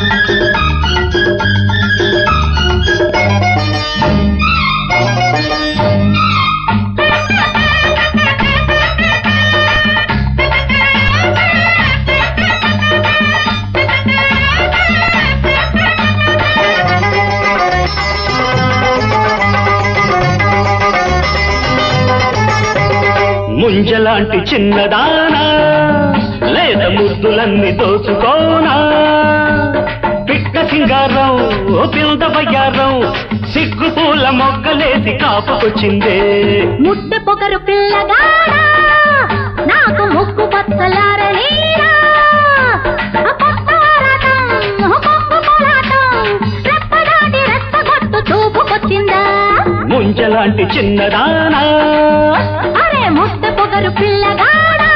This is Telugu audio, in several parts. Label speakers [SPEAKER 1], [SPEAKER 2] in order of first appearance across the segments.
[SPEAKER 1] ముంజలాంటి చిన్నదానా లేదా ముద్దులన్నీ దోచుకోనా పిట్ట సింగారం ఓ పిల్ద బయ్యారం సిగ్గు పూల మొక్కలేసి కాపుకొచ్చిందే
[SPEAKER 2] ముట్ట పొగరు పిల్లగాడా నాకు ముక్కు పచ్చలారలీరా కొత్తవారాటం, కొక్కు కోలాటం, రెప్పదాటి రెచ్చగొట్టు చూపుకొచ్చిందా
[SPEAKER 1] ముంజలాంటి చిన్నదానా
[SPEAKER 2] అరే ముట్ట పొగరు పిల్లగాడా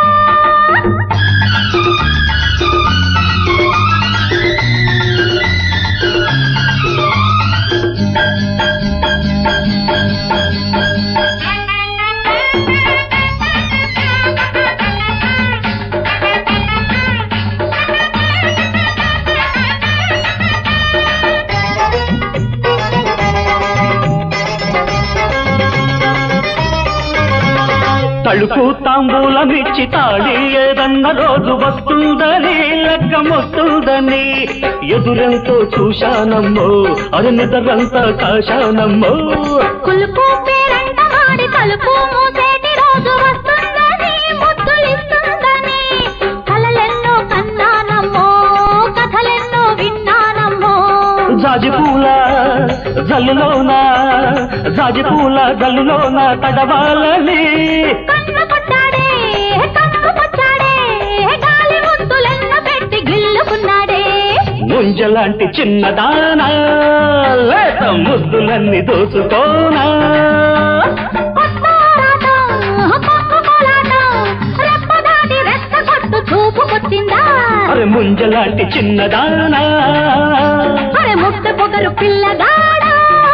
[SPEAKER 1] తలుపు తాంబూలమిచ్చి తాళి ఏదన్న రోజు వస్తుందని లెక్కమొస్తుందని ఎదురెంతో చూశానమ్మో అది నిద్రంతా కాశానమ్మో
[SPEAKER 2] కులుపు పేరంట వాడి తలుపు మూసేటి రోజు వస్తుందని ముద్దులిస్తుందని కలలెన్నో కన్నానమ్మో కథలెన్నో విన్నానమ్మో
[SPEAKER 1] జాజి పూల జల్లులోన జాజి పూల జల్లులోన తడవాలని
[SPEAKER 2] కన్ను కొట్టాడే కన్ను కొట్టాడే గాలి ముద్దులెన్న పెట్టి గిల్లుకున్నాడే
[SPEAKER 1] ముంజలాంటి చిన్నదానా లేత ముద్దులన్నీ దోచుకోనా
[SPEAKER 2] కొత్త ఆరాటం, కొత్త కోలాటం, రెప్పదాటి రెచ్చగొట్టు చూపుకొచ్చిందా
[SPEAKER 1] అరే ముంజలాంటి చిన్నదానా
[SPEAKER 2] అరే ముట్ట పొగరు పిల్లగాడా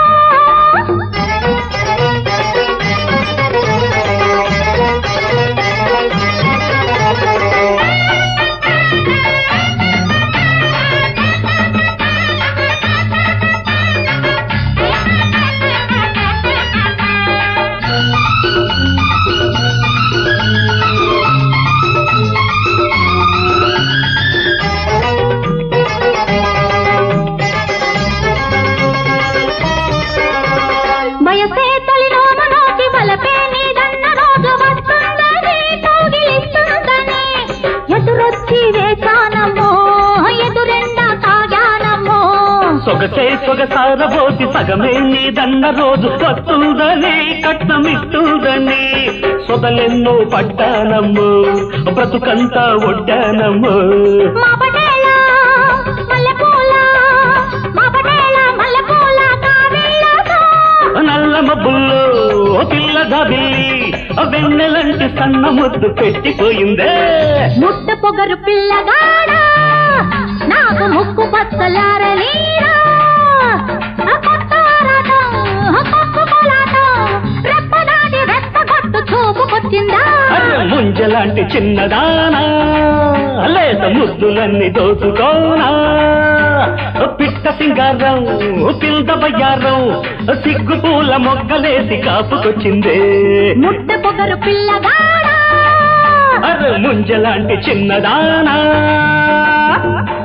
[SPEAKER 2] వయసే తొలిలోన నోటి వలపే నీదన్న రోజు వస్తుందని కౌగిలిస్తుందని ఎదురొచ్చి వేచానమ్మో ఎదురెండా తాగానమ్మో
[SPEAKER 1] సొగసే సొగసార పోసి సగమే నీదన్న రోజు వస్తుందని కట్నమిస్తుందని సొదలెన్నో పడ్డానమ్మో బ్రతుకంతా ఒడ్డానమ్మో
[SPEAKER 2] మా పటేల మల్లెపూల మా పటేల మల్లెపూల కావేళ్ళతో
[SPEAKER 1] నల్ల మబ్బుల్లో పిల్ల గబిల్లి వెన్నెలంటి సన్న ముద్దు పెట్టిపోయిందే
[SPEAKER 2] ముట్ట పొగరు పిల్లగాడా నాకు ముక్కు పచ్చలారలీరా ఆ కొత్త ఆరాటం, ఆ కొక్కు కోలాటం, రెప్పదాటి రెచ్చగొట్టు చూపుకొచ్చిందా
[SPEAKER 1] అరే ముంజలాంటి చిన్నదానా లేత ముద్దులన్నీ దోచుకోనా పిట్ట సింగారం పిల్ద బయ్యారం సిగ్గు పూల మొగ్గలేసి కాపుకొచ్చిందే
[SPEAKER 2] ముట్ట పొగరు పిల్లగాడా
[SPEAKER 1] అరే ముంజలాంటి చిన్నదానా